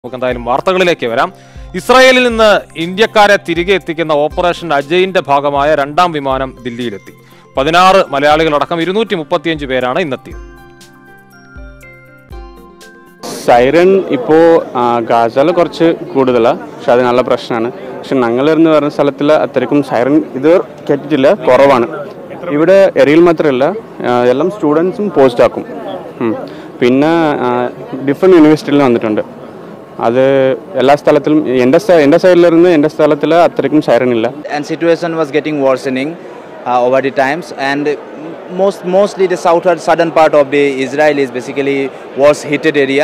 നമുക്ക് എന്തായാലും വാർത്തകളിലേക്ക് വരാം ഇസ്രായേലിൽ നിന്ന് ഇന്ത്യക്കാരെ തിരികെ എത്തിക്കുന്ന ഓപ്പറേഷൻ അജയിന്റെ ഭാഗമായ രണ്ടാം വിമാനം ദില്ലിയിലെത്തി പതിനാറ് മലയാളികളടക്കം ഇരുന്നൂറ്റി മുപ്പത്തിയഞ്ച് പേരാണ് ഇന്നെത്തിയത് സൈറൺ ഇപ്പോൾ ഗാസയിൽ കുറച്ച് കൂടുതലാണ് പക്ഷെ അത് നല്ല പ്രശ്നമാണ് പക്ഷെ ഞങ്ങളിരുന്ന് വരുന്ന സ്ഥലത്തിൽ അത്രയ്ക്കും സൈറൺ ഇത് കേട്ടിട്ടില്ല കുറവാണ് ഇവിടെ എറിയിൽ മാത്രമല്ല ആ, എല്ലാം സ്റ്റുഡൻസും പോസ്റ്റ് ആക്കും ഉം. പിന്നെ ഡിഫറെൻറ്റ് യൂണിവേഴ്സിറ്റിയിൽ വന്നിട്ടുണ്ട് അത് എല്ലാ സ്ഥലത്തിലും എൻ്റെ സ്ഥ- എൻ്റെ സൈഡിലിരുന്ന് എൻ്റെ സ്ഥലത്തിൽ അത്രയ്ക്കും സൈറൺ ഇല്ല and situation was getting worsening uh, over the times and most mostly the southern southern part of the Israel is basically was heated area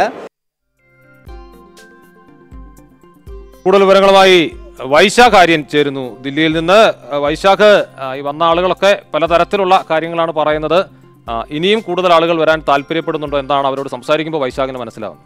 കൂടുതൽ വിവരങ്ങളുമായി വൈശാഖ് ആര്യൻ ചേരുന്നു ദില്ലിയിൽ നിന്ന് അഹ് വൈശാഖ് അഹ് ഈ വന്ന ആളുകളൊക്കെ പലതരത്തിലുള്ള കാര്യങ്ങളാണ് പറയുന്നത് അഹ് ഇനിയും കൂടുതൽ ആളുകൾ വരാൻ താല്പര്യപ്പെടുന്നുണ്ടോ എന്താണ് അവരോട് സംസാരിക്കുമ്പോൾ വൈശാഖിന് മനസ്സിലാവുന്നത്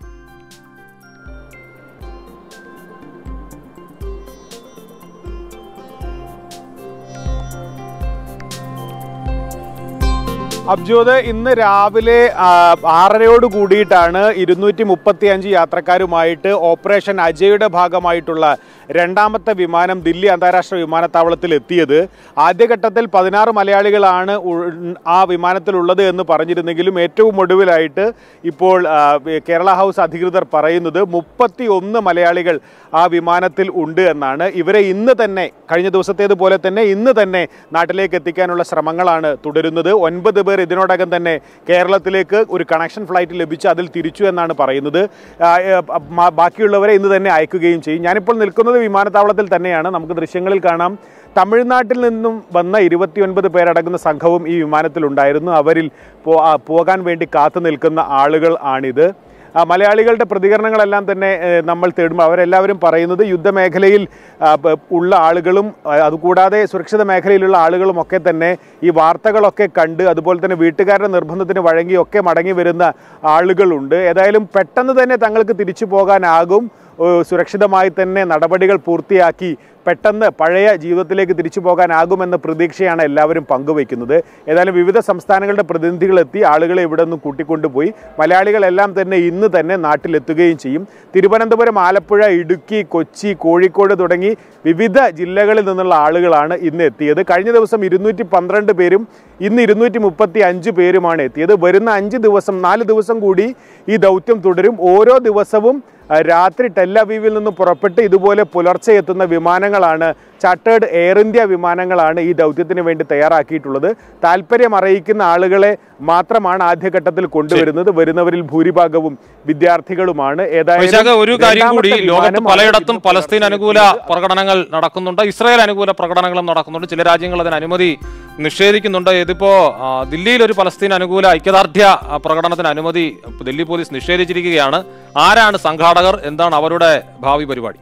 അബ്ജോദ് ഇന്ന് രാവിലെ ആ, ആറരയോട് കൂടിയിട്ടാണ് ഇരുന്നൂറ്റി മുപ്പത്തി അഞ്ച് യാത്രക്കാരുമായിട്ട് ഓപ്പറേഷൻ അജയുടെ ഭാഗമായിട്ടുള്ള രണ്ടാമത്തെ വിമാനം ദില്ലി അന്താരാഷ്ട്ര വിമാനത്താവളത്തിൽ എത്തിയത് ആദ്യഘട്ടത്തിൽ പതിനാറ് മലയാളികളാണ് ഉൾ- ആ വിമാനത്തിലുള്ളത് എന്ന് പറഞ്ഞിരുന്നെങ്കിലും ഏറ്റവും ഒടുവിലായിട്ട് ഇപ്പോൾ ആ, കേരള ഹൗസ് അധികൃതർ പറയുന്നത് മുപ്പത്തി ഒന്ന് മലയാളികൾ ആ വിമാനത്തിൽ ഉണ്ട് എന്നാണ് ഇവരെ ഇന്ന് തന്നെ കഴിഞ്ഞ ദിവസത്തേതുപോലെ തന്നെ ഇന്ന് തന്നെ നാട്ടിലേക്ക് എത്തിക്കാനുള്ള ശ്രമങ്ങളാണ് തുടരുന്നത് ഒൻപത് പേർ ഇതിനോടകം തന്നെ കേരളത്തിലേക്ക് ഒരു കണക്ഷൻ ഫ്ലൈറ്റ് ലഭിച്ച് അതിൽ തിരിച്ചു എന്നാണ് പറയുന്നത് ആ, ഏ, മ- ബാക്കിയുള്ളവരെ ഇന്ന് തന്നെ അയക്കുകയും ചെയ്യും ഞാനിപ്പോൾ നിൽക്കുന്നത് വിമാനത്താവളത്തിൽ തന്നെയാണ് നമുക്ക് ദൃശ്യങ്ങളിൽ കാണാം തമിഴ്നാട്ടിൽ നിന്നും വന്ന ഇരുപത്തിയൊൻപത് പേരടങ്ങുന്ന സംഘവും ഈ വിമാനത്തിലുണ്ടായിരുന്നു അവരിൽ പോ- ആ, പോകാൻ വേണ്ടി കാത്തു നിൽക്കുന്ന ആളുകൾ ആണിത് ആ, മലയാളികളുടെ പ്രതികരണങ്ങളെല്ലാം തന്നെ ഏഹ്, നമ്മൾ തേടുമ്പോൾ അവരെല്ലാവരും പറയുന്നത് യുദ്ധമേഖലയിൽ ആ, ബ- ഉള്ള ആളുകളും ആ, അതുകൂടാതെ സുരക്ഷിത മേഖലയിലുള്ള ആളുകളും ഒക്കെ തന്നെ ഈ വാർത്തകളൊക്കെ കണ്ട് അതുപോലെ തന്നെ വീട്ടുകാരുടെ നിർബന്ധത്തിന് വഴങ്ങിയൊക്കെ മടങ്ങി വരുന്ന ആളുകളുണ്ട് ഏതായാലും പെട്ടെന്ന് തന്നെ തങ്ങൾക്ക് തിരിച്ചു പോകാനാകും ഏഹ്, സുരക്ഷിതമായി തന്നെ നടപടികൾ പൂർത്തിയാക്കി പെട്ടെന്ന് പഴയ ജീവിതത്തിലേക്ക് തിരിച്ചു പോകാനാകുമെന്ന പ്രതീക്ഷയാണ് എല്ലാവരും പങ്കുവയ്ക്കുന്നത് ഏതായാലും വിവിധ സംസ്ഥാനങ്ങളുടെ പ്രതിനിധികളെത്തി ആളുകളെ ഇവിടെ നിന്ന് കൂട്ടിക്കൊണ്ടുപോയി മലയാളികളെല്ലാം തന്നെ ഇന്ന് തന്നെ നാട്ടിലെത്തുകയും ചെയ്യും തിരുവനന്തപുരം ആലപ്പുഴ ഇടുക്കി കൊച്ചി കോഴിക്കോട് തുടങ്ങി വിവിധ ജില്ലകളിൽ നിന്നുള്ള ആളുകളാണ് ഇന്ന് എത്തിയത് കഴിഞ്ഞ ദിവസം ഇരുന്നൂറ്റി പന്ത്രണ്ട് പേരും ഇന്ന് ഇരുന്നൂറ്റി മുപ്പത്തി അഞ്ച് പേരുമാണ് എത്തിയത് വരുന്ന അഞ്ച് ദിവസം നാല് ദിവസം കൂടി ഈ ദൗത്യം തുടരും ഓരോ ദിവസവും ആ, രാത്രി ടെല്ലവീവിൽ നിന്ന് പുറപ്പെട്ട് ഇതുപോലെ പുലർച്ചെ എത്തുന്ന വിമാനങ്ങളാണ് ചാർട്ടേഡ് എയർ ഇന്ത്യ വിമാനങ്ങളാണ് ഈ ദൗത്യത്തിന് വേണ്ടി തയ്യാറാക്കിയിട്ടുള്ളത് താല്പര്യം അറിയിക്കുന്ന ആളുകളെ മാത്രമാണ് ആദ്യഘട്ടത്തിൽ കൊണ്ടുവരുന്നത് വരുന്നവരിൽ ഭൂരിഭാഗവും വിദ്യാർത്ഥികളുമാണ് വൈശാഖ് ഒരു കാര്യം കൂടി രണ്ടാമത്തെ ലോകത്ത് വിമാനമാണ് പലയിടത്തും ഇന്ന് പലസ്തീൻ പുലർച്ചെ അനുകൂല പ്രകടനങ്ങൾ നടക്കുന്നുണ്ട് ഇസ്രായേൽ അനുകൂല പ്രകടനങ്ങളും നടക്കുന്നുണ്ട് ചില രാജ്യങ്ങൾ അതിന് അനുമതി നിഷേധിക്കുന്നുണ്ട് ഇതിപ്പോ ആ, ദില്ലിയിൽ ഒരു പലസ്തീൻ അനുകൂല ഐക്യദാർഢ്യ ആ, പ്രകടനത്തിന് അനുമതി ദില്ലി പോലീസ് നിഷേധിച്ചിരിക്കുകയാണ് ആരാണ് സംഘാടകർ എന്താണ് അവരുടെ ഭാവി പരിപാടി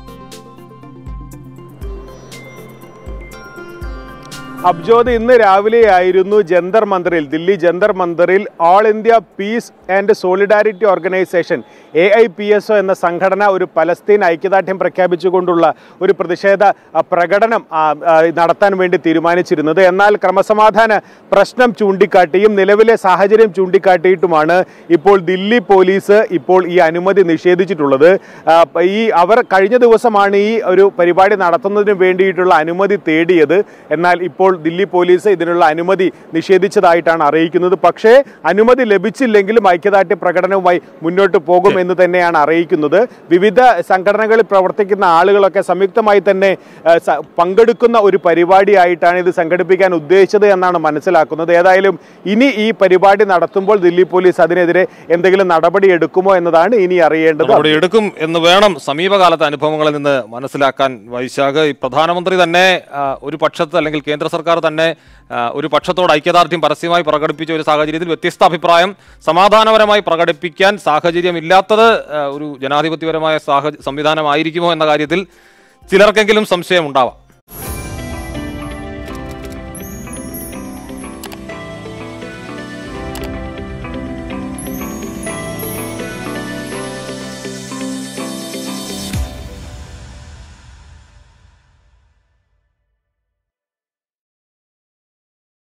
അബ്ജോദ് ഇന്ന് രാവിലെയായിരുന്നു ജന്തർ മന്ദറിൽ ദില്ലി ജന്തർ മന്ദറിൽ all India peace and solidarity organisation A I P S O എന്ന സംഘടന ഒരു പലസ്തീൻ ഐക്യദാർഢ്യം പ്രഖ്യാപിച്ചുകൊണ്ടുള്ള ഒരു പ്രതിഷേധ ആ, പ്രകടനം ആ, ആ, നടത്താൻ വേണ്ടി തീരുമാനിച്ചിരുന്നത് എന്നാൽ ക്രമസമാധാന പ്രശ്നം ചൂണ്ടിക്കാട്ടിയും നിലവിലെ സാഹചര്യം ചൂണ്ടിക്കാട്ടിയിട്ടുമാണ് ഇപ്പോൾ ദില്ലി പോലീസ് ഇപ്പോൾ ഈ അനുമതി നിഷേധിച്ചിട്ടുള്ളത് ആ, ഈ അവർ കഴിഞ്ഞ ദിവസമാണ് ഈ ഒരു പരിപാടി നടത്തുന്നതിന് വേണ്ടിയിട്ടുള്ള അനുമതി തേടിയത് എന്നാൽ ഇപ്പോൾ ദില്ലി പോലീസ് ഇതിനുള്ള അനുമതി നിഷേധിച്ചതായിട്ടാണ് അറിയിക്കുന്നത് പക്ഷേ അനുമതി ലഭിച്ചില്ലെങ്കിലും ഐക്യദാർഢ്യ പ്രകടനവുമായി മുന്നോട്ട് പോകും എന്ന് തന്നെയാണ് അറിയിക്കുന്നത് വിവിധ സംഘടനകളിൽ പ്രവർത്തിക്കുന്ന ആളുകളൊക്കെ സംയുക്തമായി തന്നെ ആ, സ- പങ്കെടുക്കുന്ന ഒരു പരിപാടിയായിട്ടാണ് ഇത് സംഘടിപ്പിക്കാൻ ഉദ്ദേശിച്ചത് എന്നാണ് മനസ്സിലാക്കുന്നത് ഏതായാലും ഇനി ഈ പരിപാടി നടത്തുമ്പോൾ ദില്ലി പോലീസ് അതിനെതിരെ എന്തെങ്കിലും നടപടി എടുക്കുമോ എന്നതാണ് ഇനി അറിയേണ്ടത് നടപടി എടുക്കും എന്ന് വേണം സമീപകാലത്തെ അനുഭവങ്ങളിൽ നിന്ന് മനസ്സിലാക്കാൻ വൈശാഖ് ഈ പ്രധാനമന്ത്രി തന്നെ ആ, ഒരു പക്ഷത്ത് അല്ലെങ്കിൽ കേന്ദ്ര സർക്കാർ തന്നെ ആ, ഒരു പക്ഷത്തോട് ഐക്യദാർഢ്യം പരസ്യമായി പ്രകടിപ്പിച്ച ഒരു സാഹചര്യത്തിൽ വ്യത്യസ്ത അഭിപ്രായം സമാധാനപരമായി പ്രകടിപ്പിക്കാൻ സാഹചര്യമില്ലാത്തത് ആ, ഒരു ജനാധിപത്യപരമായ സാഹച സംവിധാനമായിരിക്കുമോ എന്ന കാര്യത്തിൽ ചിലർക്കെങ്കിലും സംശയം ഉണ്ടാവാം